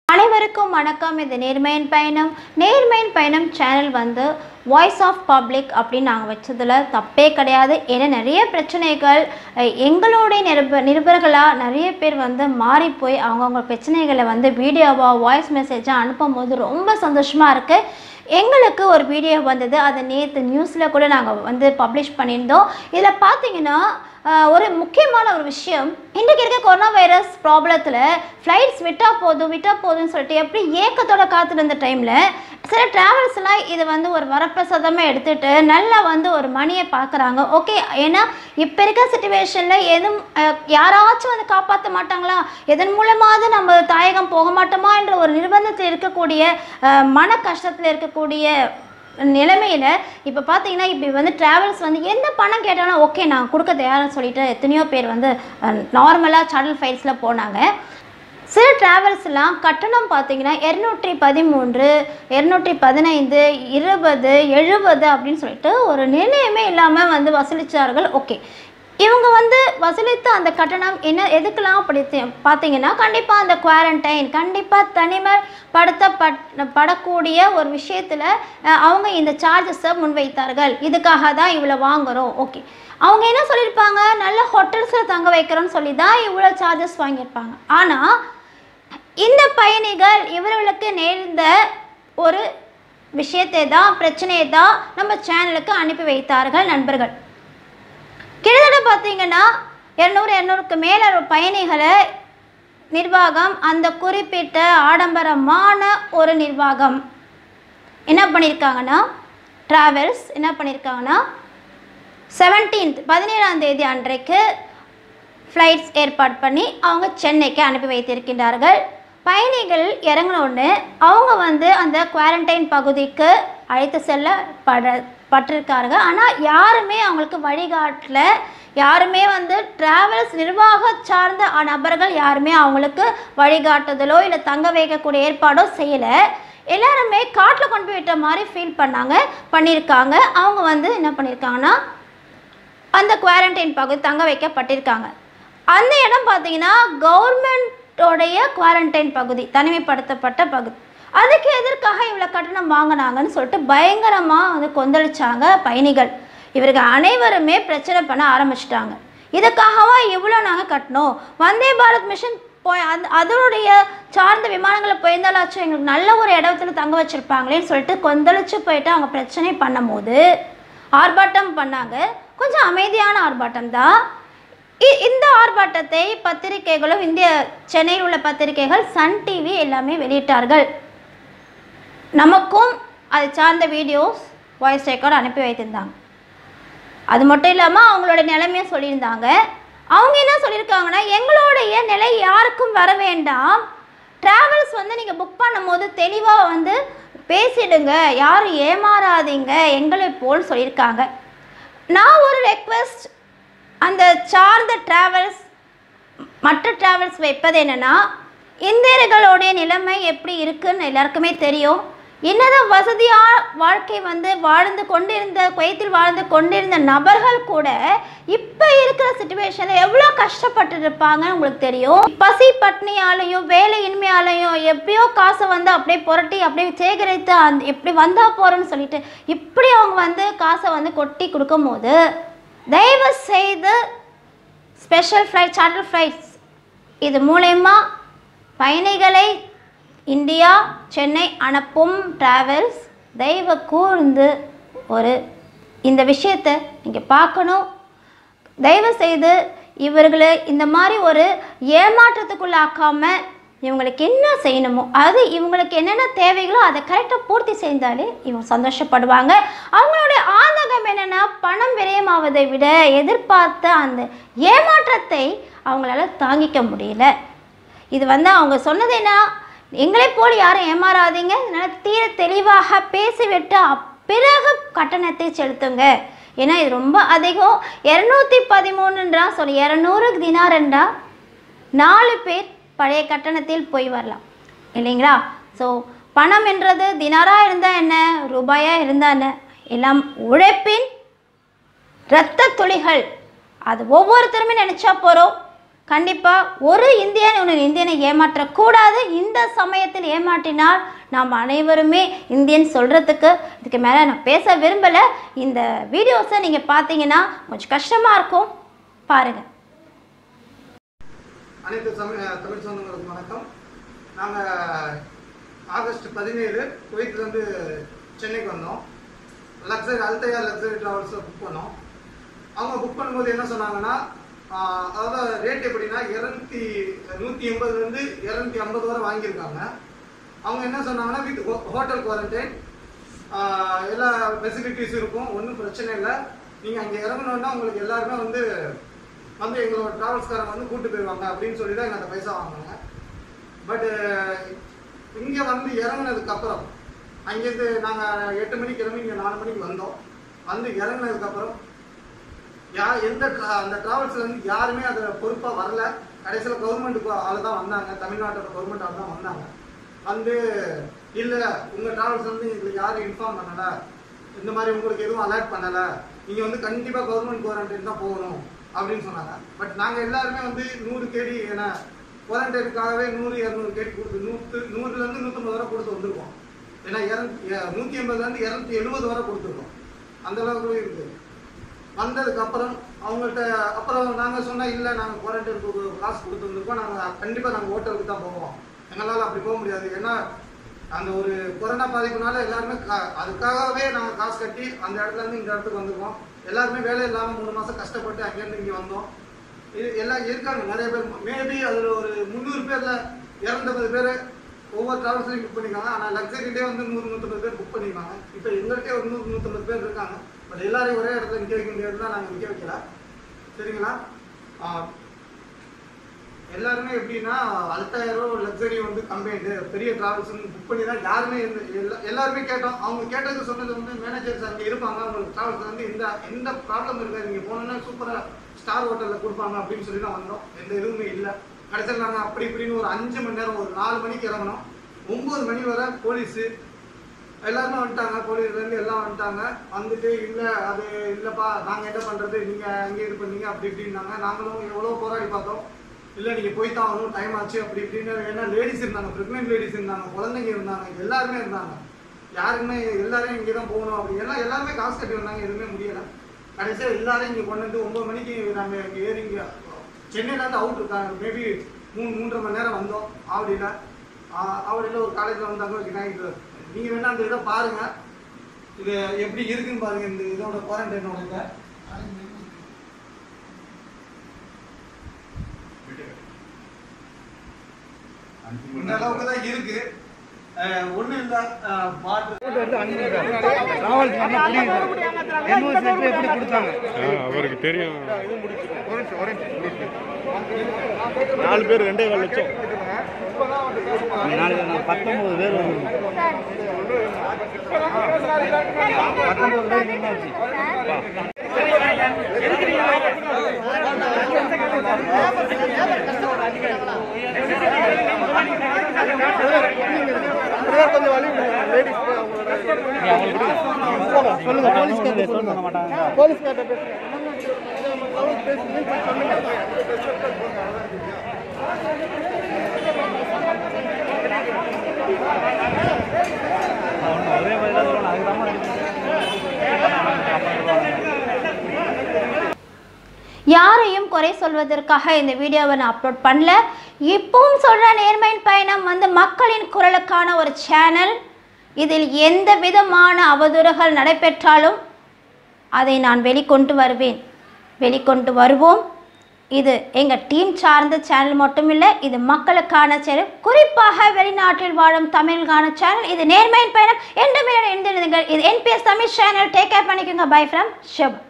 அனைவருக்கும் வணக்கம் இது நேர்மையின் பயணம் நேர்மையின் பயணம் சேனல் வந்து வாய்ஸ் ஆஃப் பப்ளிக் அப்படின்னு நாங்கள் வச்சதில் தப்பே கிடையாது ஏன்னா நிறைய பிரச்சனைகள் அஹ், எங்களுடைய நிருப நிருபர்களாக நிறைய பேர் வந்து மாறி போய் அவங்கவுங்க பிரச்சனைகளை வந்து வீடியோவாக வாய்ஸ் மெசேஜாக அனுப்பும் போது ரொம்ப சந்தோஷமாக இருக்குது எங்களுக்கு ஒரு வீடியோ வந்தது அதை நேற்று நியூஸில் கூட நாங்கள் வந்து பப்ளிஷ் பண்ணியிருந்தோம் இதில் பார்த்தீங்கன்னா ஆஹ், ஒரு முக்கியமான ஒரு விஷயம் இன்றைக்கு இருக்க கொரோனா வைரஸ் ப்ராப்ளத்தில் ஃப்ளைட்ஸ் விட்டால் போதும் விட்டால் போதும்னு சொல்லிட்டு எப்படி ஏக்கத்தோட காத்துட்டு இருந்த டைமில் சில ட்ராவல்ஸ்லாம் இது வந்து ஒரு வரப்பிரசாதமாக எடுத்துகிட்டு நல்லா வந்து ஒரு மணியை பார்க்குறாங்க ஓகே ஏன்னா இப்போ இருக்க சுச்சுவேஷனில் எதுவும் அஹ், யாராச்சும் வந்து காப்பாற்ற மாட்டாங்களா எதன் மூலமாவது நம்ம தாயகம் போக மாட்டோமா என்ற ஒரு நிர்பந்தத்தில் இருக்கக்கூடிய அஹ், மன கஷ்டத்தில் இருக்கக்கூடிய நிலைமையில் இப்போ பார்த்தீங்கன்னா இப்படி வந்து ட்ராவல்ஸ் வந்து எந்த பணம் கேட்டாலும் ஓகே நான் கொடுக்க தயார்னு சொல்லிட்டு எத்தனையோ பேர் வந்து நார்மலாக சாடல் ஃபைல்ஸில் போனாங்க சில ட்ராவல்ஸ்லாம் கட்டணம் பார்த்தீங்கன்னா இரநூற்றி பதிமூன்று இரநூற்றி பதினைந்து இருபது எழுபது அப்படின்னு சொல்லிட்டு ஒரு நிர்ணயமே இல்லாமல் வந்து வசூலித்தார்கள் ஓகே இவங்க வந்து வசூலித்த அந்த கட்டணம் என்ன எதுக்கெல்லாம் அப்படி தி- பார்த்தீங்கன்னா கண்டிப்பாக அந்த குவாரண்டைன் கண்டிப்பாக தனிமைப்படுத்தப்பட் படக்கூடிய ஒரு விஷயத்தில் அவங்க இந்த சார்ஜஸை முன்வைத்தார்கள் இதுக்காக தான் இவ்வளோ வாங்குகிறோம் ஓகே அவங்க என்ன சொல்லியிருப்பாங்க நல்ல ஹோட்டல்ஸில் தங்க வைக்கிறோன்னு சொல்லி தான் இவ்வளோ சார்ஜஸ் வாங்கியிருப்பாங்க ஆனால் இந்த பயணிகள் இவர்களுக்கு நேர்ந்த ஒரு விஷயத்தை தான் பிரச்சனையை தான் நம்ம சேனலுக்கு அனுப்பி வைத்தார்கள் நண்பர்கள் கிட்டத்தட்ட பார்த்தீங்கன்னா இரநூறு இரநூறுக்கு மேலே பயணிகளை நிர்வாகம் அந்த குறிப்பிட்ட ஆடம்பரமான ஒரு நிர்வாகம் என்ன பண்ணியிருக்காங்கன்னா ட்ராவல்ஸ் என்ன பண்ணியிருக்காங்கன்னா செவன்டீன்த் பதினேழாம் தேதி அன்றைக்கு ஃப்ளைட்ஸ் ஏற்பாடு பண்ணி அவங்க சென்னைக்கு அனுப்பி வைத்திருக்கின்றார்கள் பயணிகள் இறங்கினோடனே அவங்க வந்து அந்த குவாரண்டைன் பகுதிக்கு அழைத்து செல்ல பட பட்டிருக்காங்க ஆனால் யாருமே அவங்களுக்கு வழிகாட்டல யாருமே வந்து டிராவல்ஸ் நிர்வாக சார்ந்த அ- நபர்கள் யாருமே அவங்களுக்கு வழிகாட்டுதலோ இல்லை தங்க வைக்கக்கூடிய ஏற்பாடோ செய்யலை எல்லாருமே காட்டில் கொண்டு போய் விட்ட மாதிரி ஃபீல் பண்ணாங்க பண்ணியிருக்காங்க அவங்க வந்து என்ன பண்ணியிருக்காங்கன்னா அந்த குவாரண்டைன் பகுதி தங்க வைக்கப்பட்டிருக்காங்க அந்த இடம் பார்த்தீங்கன்னா கவர்மெண்ட்டோடைய குவாரண்டைன் பகுதி தனிமைப்படுத்தப்பட்ட பகுதி அதுக்கு எதற்காக இவ்வளோ கட்டணம் வாங்கினாங்கன்னு சொல்லிட்டு பயங்கரமாக வந்து கொந்தளிச்சாங்க பயணிகள் இவர்கள் அனைவருமே பிரச்சனை பண்ண ஆரம்பிச்சிட்டாங்க இதுக்காகவா இவ்வளோ நாங்கள் கட்டணும் வந்தே பாரத் மிஷன் போய் அந்த அதனுடைய சார்ந்த விமானங்களில் போயிருந்தாலாச்சும் எங்களுக்கு நல்ல ஒரு இடத்துல தங்க வச்சுருப்பாங்களேன்னு சொல்லிட்டு கொந்தளிச்சு போயிட்டு அவங்க பிரச்சனை பண்ணும்போது ஆர்ப்பாட்டம் பண்ணாங்க கொஞ்சம் அமைதியான ஆர்ப்பாட்டம் தான் இ- இந்த ஆர்ப்பாட்டத்தை பத்திரிகைகளும் இந்திய சென்னையில் உள்ள பத்திரிகைகள் சன் டிவி எல்லாமே வெளியிட்டார்கள் நமக்கும் அது சார்ந்த வீடியோஸ் வாய்ஸ் ரெக்கார்ட் அனுப்பி வைத்திருந்தாங்க அது மட்டும் இல்லாமல் அவங்களோட நிலைமையை சொல்லியிருந்தாங்க அவங்க என்ன சொல்லியிருக்காங்கன்னா எங்களுடைய நிலை யாருக்கும் வர வேண்டாம் ட்ராவல்ஸ் வந்து நீங்கள் புக் பண்ணும்போது தெளிவாக வந்து பேசிடுங்க யாரும் ஏமாறாதீங்க எங்களை போல் சொல்லியிருக்காங்க நான் ஒரு ரெக்வெஸ்ட் அந்த சார்ந்த ட்ராவல்ஸ் மற்ற ட்ராவல்ஸ் வைப்பது என்னென்னா இந்தியர்களுடைய நிலைமை எப்படி இருக்குன்னு எல்லாருக்குமே தெரியும் என்னதான் வசதியாக வாழ்க்கை வந்து வாழ்ந்து கொண்டிருந்த குவைத்தில் வாழ்ந்து கொண்டிருந்த நபர்கள் கூட இப்போ இருக்கிற சுச்சுவேஷனில் எவ்வளோ கஷ்டப்பட்டு இருப்பாங்கன்னு உங்களுக்கு தெரியும் பசி பட்னியாலையும் வேலையின்மையாலையும் எப்படியோ காசை வந்து அப்படியே புரட்டி அப்படியே சேகரித்து அந்த எப்படி வந்தா போகிறேன்னு சொல்லிட்டு இப்படி அவங்க வந்து காசை வந்து கொட்டி கொடுக்கும்போது தயவு செய்து ஸ்பெஷல் ஃப்ளைட் சார்ட்டர் ஃப்ளைட்ஸ் இது மூலயமா பயணிகளை இந்தியா சென்னை அனுப்பும் டிராவல்ஸ் தயவு கூர்ந்து ஒரு இந்த விஷயத்தை நீங்கள் பார்க்கணும் தயவு செய்து இவர்களை இந்த மாதிரி ஒரு ஏமாற்றத்துக்குள்ள ஆக்காம இவங்களுக்கு என்ன செய்யணுமோ அது இவங்களுக்கு என்னென்ன தேவைகளோ அதை கரெக்டாக பூர்த்தி செய்தாலே இவங்க சந்தோஷப்படுவாங்க அவங்களுடைய ஆதகம் என்னென்னா பணம் விரயமாவதை விட எதிர்பார்த்த அந்த ஏமாற்றத்தை அவங்களால தாங்கிக்க முடியல இது வந்து அவங்க சொன்னது என்ன எங்களை போல் யாரும் ஏமாறாதீங்க அதனால் தீர தெளிவாக பேசிவிட்டு அப்- பிறகு கட்டணத்தை செலுத்துங்க ஏன்னா இது ரொம்ப அதிகம் இரநூத்தி பதிமூணுன்றா சொல்லி இரநூறு தினாரண்டா நாலு பேர் பழைய கட்டணத்தில் போய் வரலாம் இல்லைங்களா ஸோ பணம் என்றது தினாராக இருந்தால் என்ன ரூபாயாக இருந்தால் என்ன எல்லாம் உழைப்பின் இரத்த துளிகள் அது ஒவ்வொருத்தருமே நினச்சா போகிறோம் கண்டிப்பாக ஒரு இந்தியன் இன்னொரு இந்தியனை ஏமாற்றக்கூடாது இந்த சமயத்தில் ஏமாற்றினால் நாம் அனைவருமே இந்தியன் சொல்கிறதுக்கு இதுக்கு மேலே நான் பேச விரும்பலை இந்த வீடியோஸை நீங்கள் பார்த்தீங்கன்னா கொஞ்சம் கஷ்டமாக இருக்கும் பாருங்கள் அனைத்து தமிழ் தமிழ் சொந்தங்களுக்கு வணக்கம் நாங்கள் ஆகஸ்ட் பதினேழு குவைத்லேருந்து சென்னைக்கு வந்தோம் லக்ஸரி அல்தையா லக்ஸரி ட்ராவல்ஸில் புக் பண்ணோம் அவங்க புக் பண்ணும்போது என்ன சொன்னாங்கன்னா ஆஹ், அதாவது ரேட் எப்படின்னா இரநூத்தி நூற்றி எண்பதுலேருந்து இரநூத்தி ஐம்பது வரை வாங்கியிருக்காங்க அவங்க என்ன சொன்னாங்கன்னா வித் ஹோட்டல் குவாரண்டைன் எல்லா ஃபெசிலிட்டிஸும் இருக்கும் ஒன்றும் பிரச்சனை இல்லை நீங்கள் அங்கே இறங்கணுன்னா உங்களுக்கு எல்லாருமே வந்து வந்து எங்களோட டிராவல்ஸ்காரங்க வந்து கூட்டு போயிடுவாங்க அப்படின்னு சொல்லி தான் எங்கள்கிட்ட பைசா வாங்கினாங்க பட் இங்கே வந்து இறங்குனதுக்கு அப்புறம் அங்கேருந்து நாங்கள் எட்டு மணிக்கு கிளம்பி இங்கே நாலு மணிக்கு வந்தோம் வந்து இறங்குனதுக்கு அப்புறம் யா எந்த tra- அந்த டிராவல்ஸ்ல இருந்து யாருமே அதை பொறுப்பாக வரல கடைசியில் கவர்மெண்ட்டுக்கு ஆள் தான் வந்தாங்க தமிழ்நாட்டோட கவர்மெண்ட் ஆள் தான் வந்தாங்க வந்து இல்லை உங்கள் டிராவல்ஸ் வந்து எங்களுக்கு யாரும் இன்ஃபார்ம் பண்ணலை இந்த மாதிரி உங்களுக்கு எதுவும் அலர்ட் பண்ணலை நீங்கள் வந்து கண்டிப்பாக கவர்மெண்ட் குவாரண்டைன் தான் போகணும் அப்படின்னு சொன்னாங்க பட் நாங்கள் எல்லாருமே வந்து நூறு கேடி ஏன்னா குவாரண்டைனுக்காகவே நூறு இரநூறு கேடி கொடுத்து நூற்று நூறுலேருந்து நூற்றம்பது வரை கொடுத்து வந்திருக்கோம் ஏன்னா இரநூத்தி நூற்றி எண்பதுலேருந்து இரநூத்தி எழுபது வரை கொடுத்துருக்கோம் அந்த அளவுக்கு இருக்குது வந்ததுக்கு அப்புறம் அவங்கள்ட்ட அப்புறம் நாங்கள் சொன்னால் இல்லை நாங்கள் குவாரண்டைனுக்கு காசு கொடுத்து வந்திருக்கோம் நாங்கள் கண்டிப்பாக நாங்கள் ஹோட்டலுக்கு தான் போவோம் எங்களால் அப்படி போக முடியாது ஏன்னா அந்த ஒரு கொரோனா பாதிப்புனால எல்லாருமே கா- அதுக்காகவே நாங்கள் காசு கட்டி அந்த இடத்துல இருந்து இந்த இடத்துக்கு வந்திருக்கோம் எல்லாருமே வேலை இல்லாமல் மூணு மாதம் கஷ்டப்பட்டு அங்கேருந்து இங்கே வந்தோம் இது எல்லாம் இருக்காங்க நிறைய பேர் மேபி அதில் ஒரு முந்நூறு பேரில் இரநூத்தம்பது பேர் ஒவ்வொரு டிராவல்ஸ்லையும் புக் பண்ணியிருக்காங்க ஆனால் லக்ஸரிலே வந்து நூறு நூற்றம்பது பேர் புக் பண்ணியிருக்காங்க இப்போ எங்கள்கிட்டே ஒரு நூறு நூற்றம்பது பேர் இருக்காங்க பட் எல்லாரையும் ஒரே இடத்துல நிற்க வைக்க முடியாதுதான் நாங்கள் நிற்க வைக்கல சரிங்களா ஆஹ் எல்லாருமே எப்படின்னா அல்டாயிரோ லக்ஸரி வந்து கம்பெனி பெரிய டிராவல்ஸ் புக் பண்ணி தான் யாருமே இந்த- எல்லா- எல்லாருமே கேட்டோம் அவங்க கேட்டது சொன்னது வந்து மேனேஜர்ஸ் அங்கே இருப்பாங்க உங்களுக்கு டிராவல்ஸ் வந்து இந்த எந்த ப்ராப்ளம் இருக்காது நீங்கள் போனோன்னா சூப்பராக ஸ்டார் ஹோட்டலில் கொடுப்பாங்க அப்படின்னு சொல்லி தான் வந்தோம் எந்த இதுவுமே இல்லை கடைசியில் நாங்கள் அப்படி இப்படின்னு ஒரு அஞ்சு மணி நேரம் ஒரு நாலு மணிக்கு இறங்கணும் ஒம்பது மணி வரை போலீஸு எல்லாருமே வந்துட்டாங்க போலீஸ்லேருந்து எல்லாம் வந்துட்டாங்க வந்துட்டு இல்லை அது இல்லைப்பா நாங்கள் என்ன பண்ணுறது நீங்கள் அங்கே இது பண்ணீங்க அப்படி இப்படின்னாங்க நாங்களும் எவ்வளோ போராடி பார்த்தோம் இல்லை நீங்கள் போய் தான் ஆகணும் டைம் ஆச்சு அப்படி இப்படின்னு ஏன்னா லேடிஸ் இருந்தாங்க ப்ரெக்னென்ட் லேடிஸ் இருந்தாங்க குழந்தைங்க இருந்தாங்க எல்லாருமே இருந்தாங்க யாருமே எல்லாரும் இங்கே தான் போகணும் அப்படி எல்லாம் எல்லாருமே காசு கட்டி வந்தாங்க எதுவுமே முடியலை கடைசியாக எல்லாரும் இங்கே கொண்டு வந்து ஒம்பது மணிக்கு நாங்கள் இங்கே ஏறி இங்கே சென்னையிலேருந்து அவுட் இருக்காங்க மேபி மூணு மூன்றரை மணி நேரம் வந்தோம் ஆவடியில் ஆவடியில் ஒரு காலேஜில் வந்தாங்க விநாயகர் நீங்கள் வேணா அந்த இதை பாருங்கள் இது எப்படி இருக்குன்னு பாருங்க இந்த இதோட குவாரண்டைனோட இதை இந்த அளவுக்கு தான் இருக்கு ஒன்றும் இல்லை பாட்டு டிராவல்ஸ் பண்ண புரியுது என்ஓசி லெட்டர் எப்படி கொடுத்தாங்க ஆ, அவருக்கு தெரியும் நாலு பேர் ரெண்டே கால் லட்சம் நாளைக்கு நான் பத்தொன்பது பேர் வந்துருக்கோம் பத்தொன்பது பேர் என்னாச்சு சொல்லுங்க போலீஸ்காரர் சொல்ல மாட்டாங்க ஒரே மாதிரி தான் சொல்லணும் அதுக்கு யாரையும் குறை சொல்வதற்காக இந்த வீடியோவை நான் அப்லோட் பண்ணல இப்பவும் சொல்கிற நேர்மையின் பயணம் வந்து மக்களின் குரலுக்கான ஒரு சேனல் இதில் எந்த விதமான அவதூறுகள் நடைபெற்றாலும் அதை நான் வெளிக்கொண்டு வருவேன் வெளிக்கொண்டு வருவோம் இது எங்கள் டீம் சார்ந்த சேனல் மட்டும் இல்லை இது மக்களுக்கான சேனல் குறிப்பாக வெளிநாட்டில் வாழும் தமிழுக்கான சேனல் இது நேர்மையின் பயணம் என்று எந்த இது NPS Tamil channel take care பண்ணிக்கோங்க பை ஃப்ரம் ஷப்